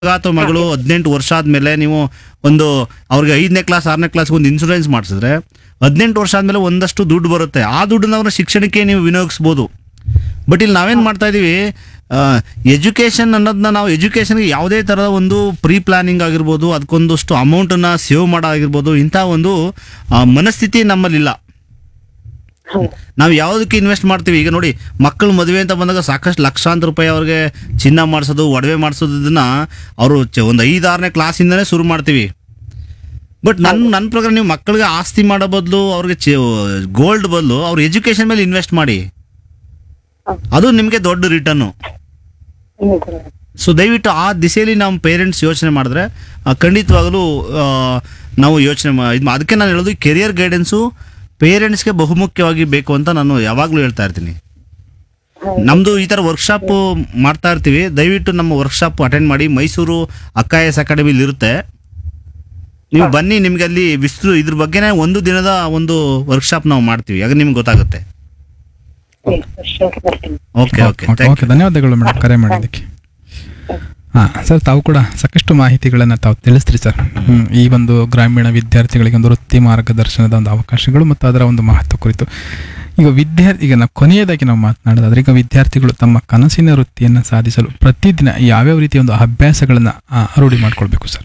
ಅಥವಾ ಮಗಳು ಹದಿನೆಂಟು ವರ್ಷ ಆದ್ಮೇಲೆ ನೀವು ಒಂದು ಅವ್ರಿಗೆ ಐದನೇ ಕ್ಲಾಸ್ ಆರನೇ ಕ್ಲಾಸ್ಗೆ ಒಂದು ಇನ್ಶೂರೆನ್ಸ್ ಮಾಡಿಸಿದ್ರೆ ಹದಿನೆಂಟು ವರ್ಷ ಆದ್ಮೇಲೆ ಒಂದಷ್ಟು ದುಡ್ಡು ಬರುತ್ತೆ ಆ ದುಡ್ಡನ್ನ ಅವ್ರ ಶಿಕ್ಷಣಕ್ಕೆ ನೀವು ವಿನಿಯೋಗಿಸ್ಬೋದು ಬಟ್ ಇಲ್ಲಿ ನಾವೇನು ಮಾಡ್ತಾ ಇದೀವಿ ಎಜುಕೇಷನ್ ಅನ್ನೋದನ್ನ ನಾವು ಎಜುಕೇಷನ್ಗೆ ಯಾವುದೇ ಥರದ ಒಂದು ಪ್ರೀ ಪ್ಲಾನಿಂಗ್ ಆಗಿರ್ಬೋದು ಅದಕ್ಕೊಂದಷ್ಟು ಅಮೌಂಟನ್ನು ಸೇವ್ ಮಾಡೋಗಿರ್ಬೋದು ಇಂಥ ಒಂದು ಆ, ಮನಸ್ಥಿತಿ ನಮ್ಮಲ್ಲಿಲ್ಲ ಹೌದು ನಾವು ಯಾವುದಕ್ಕೆ ಇನ್ವೆಸ್ಟ್ ಮಾಡ್ತೀವಿ ಈಗ ನೋಡಿ ಮಕ್ಕಳು ಮದುವೆ ಅಂತ ಬಂದಾಗ ಸಾಕಷ್ಟು ಲಕ್ಷಾಂತರ ರೂಪಾಯಿ ಅವ್ರಿಗೆ ಚಿನ್ನ ಮಾಡಿಸೋದು ಒಡವೆ ಮಾಡಿಸೋದನ್ನ ಅವರು ಒಂದು ಐದಾರನೇ ಕ್ಲಾಸಿಂದನೇ ಶುರು ಮಾಡ್ತೀವಿ ಬಟ್ ನನ್ನ ನನ್ನ ಪ್ರಕಾರ ನೀವು ಮಕ್ಕಳಿಗೆ ಆಸ್ತಿ ಮಾಡೋ ಬದಲು ಅವ್ರಿಗೆ ಗೋಲ್ಡ್ ಬದಲು ಅವ್ರ ಎಜುಕೇಶನ್ ಮೇಲೆ ಇನ್ವೆಸ್ಟ್ ಮಾಡಿ ಹೌದು. ಅದು ನಿಮಗೆ ದೊಡ್ಡ ರಿಟರ್ನು ಹ್ಮ್ ಗುರುಗಳೇ. ಸೊ ದಯವಿಟ್ಟು ಆ ದಿಸೆಯಲ್ಲಿ ನಮ್ಮ ಪೇರೆಂಟ್ಸ್ ಯೋಚನೆ ಮಾಡಿದ್ರೆ ಆ, ಖಂಡಿತವಾಗಲೂ ಆ, ನಾವು ಯೋಚನೆ ಮಾ ಇದು ಅದಕ್ಕೆ ನಾನು ಹೇಳೋದು ಕೆರಿಯರ್ ಗೈಡೆನ್ಸು ಪೇರೆಂಟ್ಸ್ಗೆ ಬಹುಮುಖ್ಯವಾಗಿ ಬೇಕು ಅಂತ ನಾನು ಯಾವಾಗಲೂ ಹೇಳ್ತಾ ಇರ್ತೀನಿ ಹೌದು. ನಮ್ಮದು ಈ ಥರ ವರ್ಕ್ಶಾಪ್ ಮಾಡ್ತಾ ಇರ್ತೀವಿ ದಯವಿಟ್ಟು ನಮ್ಮ ವರ್ಕ್ಶಾಪ್ ಅಟೆಂಡ್ ಮಾಡಿ ಮೈಸೂರು ಅಕ್ಕ ಎಸ್ ಅಕಾಡೆಮಿಲಿ ಇರುತ್ತೆ ನೀವು ಬನ್ನಿ ನಿಮ್ಗೆ ಅಲ್ಲಿ ವಿಸ್ತು ಇದ್ರ ಬಗ್ಗೆನೇ ಒಂದು ದಿನದ ಒಂದು ವರ್ಕ್ಶಾಪ್ ನಾವು ಮಾಡ್ತೀವಿ ಆಗ ನಿಮ್ಗೆ ಗೊತ್ತಾಗುತ್ತೆ Yes, sure, ಬರ್ತೀನಿ. ಓಕೆ ಓಕೆ ಓಕೆ ಓಕೆ ಧನ್ಯವಾದಗಳು ಮೇಡಮ್ ಕರೆ ಮಾಡಿದ್ದಕ್ಕೆ ಹಾಂ ಸರ್ ತಾವು ಕೂಡ ಸಾಕಷ್ಟು ಮಾಹಿತಿಗಳನ್ನು ತಾವು ತಿಳಿಸ್ತೀರಿ ಸರ್ ಹ್ಮ್, ಈ ಒಂದು ಗ್ರಾಮೀಣ ವಿದ್ಯಾರ್ಥಿಗಳಿಗೆ ಒಂದು ವೃತ್ತಿ ಮಾರ್ಗದರ್ಶನದ ಒಂದು ಅವಕಾಶಗಳು ಮತ್ತು ಅದರ ಒಂದು ಮಹತ್ವ ಕುರಿತು ಈಗ ವಿದ್ಯಾರ್ಥಿ ಈಗ ನಾವು ಕೊನೆಯದಾಗಿ ನಾವು ಮಾತನಾಡೋದಾದ್ರೆ ಈಗ ವಿದ್ಯಾರ್ಥಿಗಳು ತಮ್ಮ ಕನಸಿನ ವೃತ್ತಿಯನ್ನು ಸಾಧಿಸಲು ಪ್ರತಿದಿನ ಯಾವ್ಯಾವ ರೀತಿಯ ಒಂದು ಅಭ್ಯಾಸಗಳನ್ನು ರೂಢಿ ಮಾಡ್ಕೊಳ್ಬೇಕು ಸರ್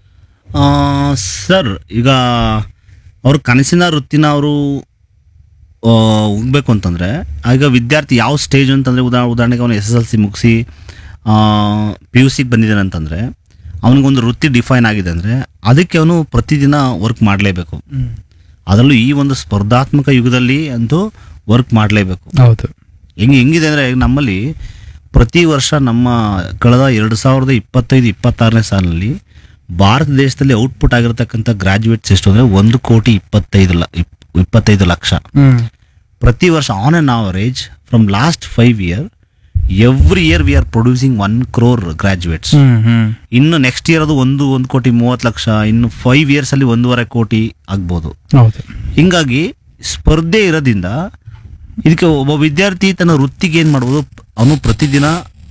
ಸರ್ ಈಗ ಅವ್ರ ಕನಸಿನ ವೃತ್ತಿನ ಅವರು ಹೋಗ್ಬೇಕು ಅಂತಂದರೆ ಈಗ ವಿದ್ಯಾರ್ಥಿ ಯಾವ ಸ್ಟೇಜ್ ಅಂತಂದರೆ ಉದಾ ಉದಾಹರಣೆಗೆ ಅವನು ಎಸ್ ಎಸ್ ಎಲ್ ಸಿ ಮುಗಿಸಿ ಪಿ ಯು ಸಿಗೆ ಬಂದಿದ್ದಾನೆ ಅಂತಂದರೆ ಅವನಿಗೊಂದು ವೃತ್ತಿ ಡಿಫೈನ್ ಆಗಿದೆ ಅಂದರೆ ಅದಕ್ಕೆ ಅವನು ಪ್ರತಿದಿನ ವರ್ಕ್ ಮಾಡಲೇಬೇಕು ಅದರಲ್ಲೂ ಈ ಒಂದು ಸ್ಪರ್ಧಾತ್ಮಕ ಯುಗದಲ್ಲಿ ಅಂತೂ ವರ್ಕ್ ಮಾಡಲೇಬೇಕು ಹೌದು ಹೆಂಗೆ ಹೆಂಗಿದೆ ಅಂದರೆ ನಮ್ಮಲ್ಲಿ ಪ್ರತಿ ವರ್ಷ ನಮ್ಮ ಕಳೆದ ಎರಡು ಸಾವಿರದ ಇಪ್ಪತ್ತೈದು ಇಪ್ಪತ್ತಾರನೇ ಸಾಲಿನಲ್ಲಿ ಭಾರತ ದೇಶದಲ್ಲಿ ಔಟ್ಪುಟ್ ಆಗಿರತಕ್ಕಂಥ ಗ್ರಾಜ್ಯುಯೇಟ್ಸ್ ಎಷ್ಟು ಅಂದರೆ ಒಂದು ಕೋಟಿ ಇಪ್ಪತ್ತೈದು ಲ ಇಪ್- ಇಪ್ಪತ್ತೈದು ಲಕ್ಷ ಹ್ಮ್ ಪ್ರತಿ ವರ್ಷ on on average from last five year every year we are producing one crore graduates hmm hmm ಇನ್ನು ನೆಕ್ಸ್ಟ್ ಇಯರ್ ಅದು ಒಂದು ಒಂದು ಕೋಟಿ ಮೂವತ್ತು ಲಕ್ಷ ಇನ್ನು ಫೈವ್ ಇಯರ್ಸಲ್ಲಿ ಒಂದೂವರೆ ಕೋಟಿ ಆಗ್ಬೋದು ಹೌದು ಹಿಂಗಾಗಿ ಸ್ಪರ್ಧೆ ಇರೋದ್ರಿಂದ ಇದಕ್ಕೆ ಒಬ್ಬ ವಿದ್ಯಾರ್ಥಿ ತನ್ನ ವೃತ್ತಿಗೆ ಏನು ಮಾಡ್ಬೋದು ಅವನು ಪ್ರತಿದಿನ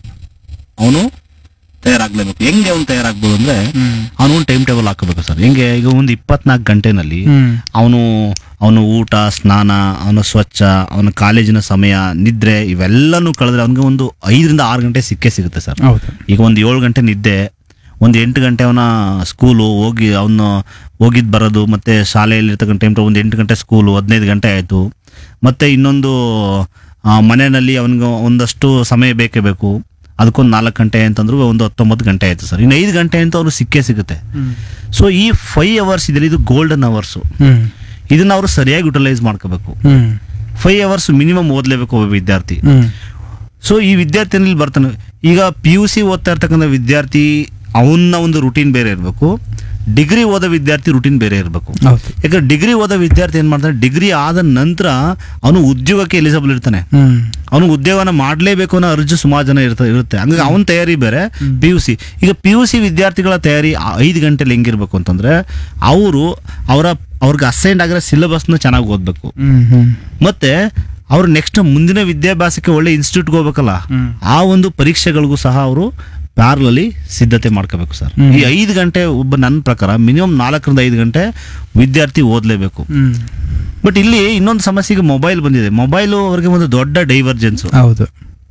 ಅವನು ತಯಾರಾಗ್ಲೇಬೇಕು ಹೆಂಗೆ ಅವನು ತಯಾರಾಗ್ಬೋದು ಅಂದ್ರೆ ಹ್ಮ್ ಅವನು ಒಂದು ಟೈಮ್ ಟೇಬಲ್ ಹಾಕಬೇಕು ಸರ್ ಹೆಂಗೆ ಈಗ ಒಂದು ಇಪ್ಪತ್ನಾಲ್ಕು ಗಂಟೆನಲ್ಲಿ ಹ್ಮ್ ಅವನು ಅವನು ಊಟ ಸ್ನಾನ ಅವನ ಸ್ವಚ್ಛ ಅವನ ಕಾಲೇಜಿನ ಸಮಯ ನಿದ್ರೆ ಇವೆಲ್ಲನೂ ಕಳೆದ್ರೆ ಅವನಿಗೆ ಒಂದು ಐದರಿಂದ ಆರು ಗಂಟೆ ಸಿಕ್ಕೇ ಸಿಗುತ್ತೆ ಸರ್ ಹೌದು ಈಗ ಒಂದು ಏಳು ಗಂಟೆ ನಿದ್ದೆ ಒಂದು ಎಂಟು ಗಂಟೆ ಅವನ ಸ್ಕೂಲು ಹೋಗಿ ಅವನು ಹೋಗಿದ್ದು ಬರೋದು ಮತ್ತು ಶಾಲೆಯಲ್ಲಿರ್ತಕ್ಕಂಥ ಟೈಮ್ ಒಂದು ಎಂಟು ಗಂಟೆ ಸ್ಕೂಲು ಹದಿನೈದು ಗಂಟೆ ಆಯಿತು ಮತ್ತು ಇನ್ನೊಂದು ಆ, ಮನೆಯಲ್ಲಿ ಅವನಿಗೆ ಒಂದಷ್ಟು ಸಮಯ ಬೇಕೇ ಬೇಕು ಅದಕ್ಕೊಂದು ನಾಲ್ಕು ಗಂಟೆ ಅಂತಂದ್ರು ಒಂದು ಹತ್ತೊಂಬತ್ತು ಗಂಟೆ ಆಯಿತು ಸರ್ ಇನ್ನು ಐದು ಗಂಟೆ ಅಂತೂ ಅವ್ರು ಸಿಕ್ಕೇ ಸಿಗುತ್ತೆ ಹ್ಮ್ ಸೊ ಈ ಫೈವ್ ಅವರ್ಸ್ ಇದೆಯಲ್ಲ ಇದು ಗೋಲ್ಡನ್ ಅವರ್ಸು ಹ್ಮ್ ಇದನ್ನ ಅವರು ಸರಿಯಾಗಿ ಯುಟಿಲೈಸ್ ಮಾಡ್ಕೋಬೇಕು ಹ್ಮ್ ಫೈವ್ ಅವರ್ಸ್ ಮಿನಿಮಮ್ ಓದಲೇಬೇಕು ಒಬ್ಬ ವಿದ್ಯಾರ್ಥಿ ಹ್ಮ್ ಸೊ ಈ ವಿದ್ಯಾರ್ಥಿನಲ್ಲಿ ಬರ್ತಾನೆ ಈಗ ಪಿ ಯು ಸಿ ಓದ್ತಾ ಇರ್ತಕ್ಕಂಥ ವಿದ್ಯಾರ್ಥಿ ಅವನ ಒಂದು ರುಟೀನ್ ಬೇರೆ ಇರಬೇಕು ಡಿಗ್ರಿ ಓದೋ ವಿದ್ಯಾರ್ಥಿ ರುಟೀನ್ ಬೇರೆ ಇರಬೇಕು ಹೌದು ಯಾಕಂದ್ರೆ ಡಿಗ್ರಿ ಓದೋ ವಿದ್ಯಾರ್ಥಿ ಏನು ಮಾಡ್ತಾನೆ ಡಿಗ್ರಿ ಆದ ನಂತರ ಅವನು ಉದ್ಯೋಗಕ್ಕೆ ಎಲಿಜಿಬಲ್ ಇರ್ತಾನೆ ಹ್ಮ್ ಅವನು ಉದ್ಯೋಗನ ಮಾಡಲೇಬೇಕು ಅನ್ನೋ ಅರ್ಜಿ ಸುಮಾರು ಜನ ಇರ್ತ ಇರುತ್ತೆ ಹಂಗಾಗಿ ಅವನ ತಯಾರಿ ಬೇರೆ ಪಿ ಯು ಸಿ ಈಗ ಪಿ ಯು ಸಿ ವಿದ್ಯಾರ್ಥಿಗಳ ತಯಾರಿ ಆ ಐದು ಗಂಟೆಲಿ ಹೆಂಗಿರ್ಬೇಕು ಅಂತಂದ್ರೆ ಅವರು ಅವರ ಅವ್ರಿಗೆ ಅಸೈನ್ಡ್ ಆಗಿರೋ ಸಿಲೆಬಸ್ನ ಚೆನ್ನಾಗಿ ಓದಬೇಕು ಹ್ಮ್ ಹ್ಮ್ ಮತ್ತೆ ಅವ್ರು ನೆಕ್ಸ್ಟ್ ಮುಂದಿನ ವಿದ್ಯಾಭ್ಯಾಸಕ್ಕೆ ಒಳ್ಳೆ ಇನ್ಸ್ಟಿಟ್ಯೂಟ್ಗೆ ಹೋಗ್ಬೇಕಲ್ಲ ಹ್ಮ್. ಆ ಒಂದು ಪರೀಕ್ಷೆಗಳಿಗೂ ಸಹ ಅವರು ಪ್ಯಾರಲಲ್ಲಿ ಸಿದ್ಧತೆ ಮಾಡ್ಕೋಬೇಕು ಸರ್ ಹ್ಮ್. ಈ ಐದು ಗಂಟೆ ಒಬ್ಬ ನನ್ನ ಪ್ರಕಾರ ಮಿನಿಮಮ್ ನಾಲ್ಕರಿಂದ ಐದು ಗಂಟೆ ವಿದ್ಯಾರ್ಥಿ ಓದಲೇಬೇಕು ಹ್ಮ್ ಬಟ್ ಇಲ್ಲಿ ಇನ್ನೊಂದು ಸಮಸ್ಯೆಗೆ ಮೊಬೈಲ್ ಬಂದಿದೆ ಮೊಬೈಲು ಅವ್ರಿಗೆ ಒಂದು ದೊಡ್ಡ ಡೈವರ್ಜೆನ್ಸ್ ಹೌದು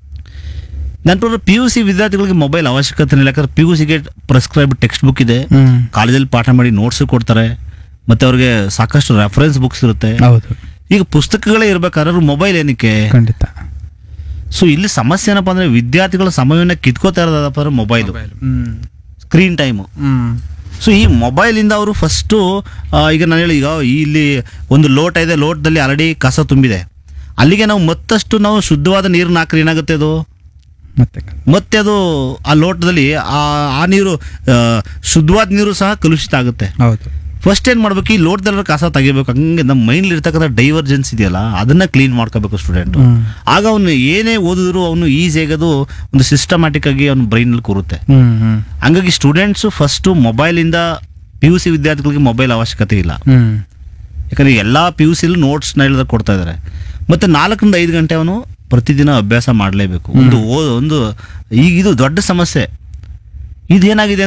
ನನ್ನ ಪ್ರಕಾರ ಪಿ ಯು ಸಿ ವಿದ್ಯಾರ್ಥಿಗಳಿಗೆ ಮೊಬೈಲ್ ಅವಶ್ಯಕತೆ ಇಲ್ಲ ಯಾಕಂದ್ರೆ ಪಿ ಯು ಸಿಗೆ ಪ್ರಿಸ್ಕ್ರೈಬ್ ಟೆಕ್ಸ್ಟ್ ಬುಕ್ ಇದೆ ಹ್ಮ್ ಕಾಲೇಜಲ್ಲಿ ಪಾಠ ಮಾಡಿ ನೋಟ್ಸ್ ಕೊಡ್ತಾರೆ ಮತ್ತೆ ಅವ್ರಿಗೆ ಸಾಕಷ್ಟು ರೆಫರೆನ್ಸ್ ಬುಕ್ಸ್ ಇರುತ್ತೆ ಹೌದು ಈಗ ಪುಸ್ತಕಗಳೇ ಇರ್ಬೇಕಾದ್ರೆ ಮೊಬೈಲ್ ಏನಕ್ಕೆ ಖಂಡಿತ ಸೊ ಇಲ್ಲಿ ಸಮಸ್ಯೆ ಏನಪ್ಪ ಅಂದ್ರೆ ವಿದ್ಯಾರ್ಥಿಗಳ ಸಮಯವನ್ನು ಕಿತ್ಕೋತಾ ಇರೋದಪ್ಪ ಅಂದ್ರೆ ಮೊಬೈಲು ಹ್ಮ್ ಸ್ಕ್ರೀನ್ ಟೈಮು ಹ್ಮ್ ಸೊ ಈ ಮೊಬೈಲಿಂದ ಅವರು ಫಸ್ಟು ಈಗ ನಾನು ಹೇಳಿ ಈಗ ಇಲ್ಲಿ ಒಂದು ಲೋಟ ಇದೆ ಲೋಟದಲ್ಲಿ ಆಲ್ರೆಡಿ ಕಸ ತುಂಬಿದೆ ಅಲ್ಲಿಗೆ ನಾವು ಮತ್ತಷ್ಟು ನಾವು ಶುದ್ಧವಾದ ನೀರನ್ನ ಹಾಕ್ರೆ ಏನಾಗುತ್ತೆ ಅದು ಮತ್ತೆ ಮತ್ತೆ ಅದು ಆ ಲೋಟದಲ್ಲಿ ಆ ಆ ನೀರು ಆ, ಶುದ್ಧವಾದ ನೀರು ಸಹ ಕಲುಷಿತ ಆಗುತ್ತೆ ಹೌದು ಫಸ್ಟ್ ಏನು ಮಾಡ್ಬೇಕು ಈ ಲೋಟದಲ್ಲಿ ಕಸ ತೆಗಿಬೇಕು ಹಂಗೆ ನಮ್ಮ ಮೈಂಡ್ಲಿ ಇರ್ತಕ್ಕಂಥ ಡೈವರ್ಜೆನ್ಸ್ ಇದೆಯಲ್ಲ ಅದನ್ನ ಕ್ಲೀನ್ ಮಾಡ್ಕೋಬೇಕು ಸ್ಟೂಡೆಂಟ್ ಹ್ಮ್ ಆಗ ಅವನು ಏನೇ ಓದಿದ್ರು ಅವನು ಈಸಿಯಾಗಿ ಅದು ಒಂದು ಸಿಸ್ಟಮ್ಯಾಟಿಕ್ ಆಗಿ ಅವನ ಬ್ರೈನಲ್ಲಿ ಕೂರುತ್ತೆ ಹ್ಮ್ ಹ್ಮ್ ಹಂಗಾಗಿ ಸ್ಟೂಡೆಂಟ್ಸು ಫಸ್ಟು ಮೊಬೈಲಿಂದ ಪಿ ಯು ಸಿ ವಿದ್ಯಾರ್ಥಿಗಳಿಗೆ ಮೊಬೈಲ್ ಅವಶ್ಯಕತೆ ಇಲ್ಲ ಹ್ಮ್ ಯಾಕಂದ್ರೆ ಎಲ್ಲ ಪಿ ಯು ಸಿಲಿ ನೋಟ್ಸ್ನ ಹೇಳಿದ್ರೆ ಕೊಡ್ತಾ ಇದ್ದಾರೆ ಮತ್ತೆ ನಾಲ್ಕರಿಂದ ಐದು ಗಂಟೆ ಅವನು ಪ್ರತಿದಿನ ಅಭ್ಯಾಸ ಮಾಡಲೇಬೇಕು ಒಂದು ಓ ಒಂದು ಈಗ ಇದು ದೊಡ್ಡ ಸಮಸ್ಯೆ ಇದೇನಾಗಿದೆ